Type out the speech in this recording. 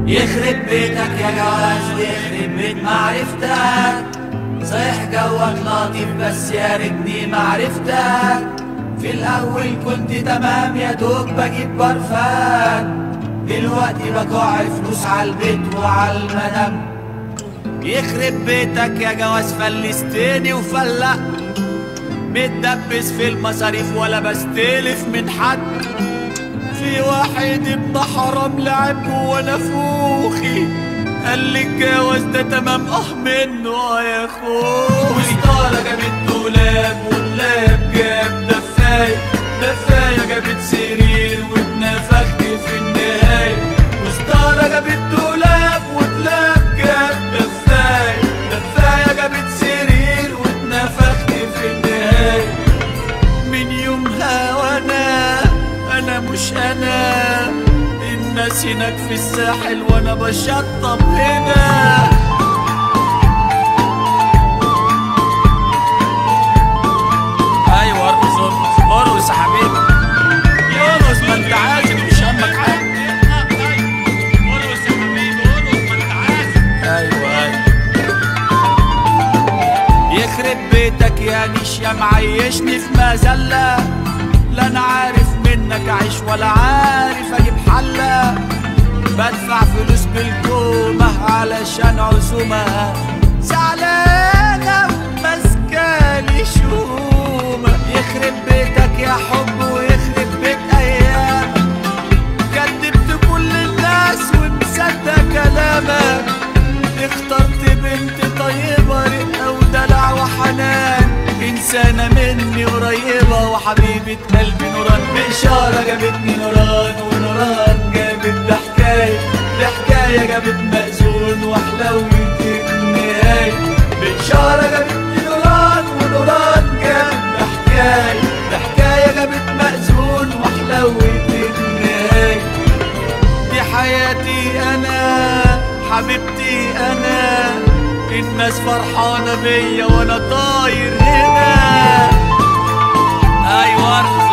يخرب بيتك يا جواز ويخرب بيت معرفتك صحيح جوك لطيف بس يا ريتني معرفتك في الاول كنت تمام يا دوب بجيب برفان دلوقتي بقع فلوس على البيت وعلى المدام يخرب بيتك يا جواز فلستني وفلق متدبس في المصاريف ولا بستلف من حد في واحد ابن حرام لعب وانا فوخي قال لي الجواز ده تمام اه منه اه يا اخوي وستارة جابت دولاب واللاب جاب دفاية دفاية جابت سرير واتنفخت في النهاية وستارة جابت دولاب واللاب جاب دفاية دفاية جابت سرير واتنفخت في النهاية من يومها وانا انا مش انا الناس هناك في الساحل وانا بشطب هنا ايوه ارقص ارقص ارقص يا حبيبي ارقص ما انت عازم مش همك حاجه ارقص يا حبيبي ارقص ما انت عازم ايوه ايوه يخرب بيتك يا نيش يا معيشني في مذلة لا انا عارف منك اعيش ولا عارف اجيب حلة بدفع فلوس بالكومة علشان عزومة زعلانة وماسكالي شومة يخرب بيتك يا حب ويخرب بيت ايام كدبت كل الناس ومصدق كلامك اخترت بنت طيبة رقة ودلع وحنان إنسانة مني قريبة وحبيبة قلبي نوران بإشارة جابتني نوران ونوران جابت ده حكاية ده حكاية جابت مأذون وحلوة النهاية بإشارة جابتني نوران ونوران جابت ده حكاية ده حكاية جابت مأذون وحلوة النهاية دي حياتي انا حبيبتي انا الناس فرحانه بيا وانا طاير هنا ايوه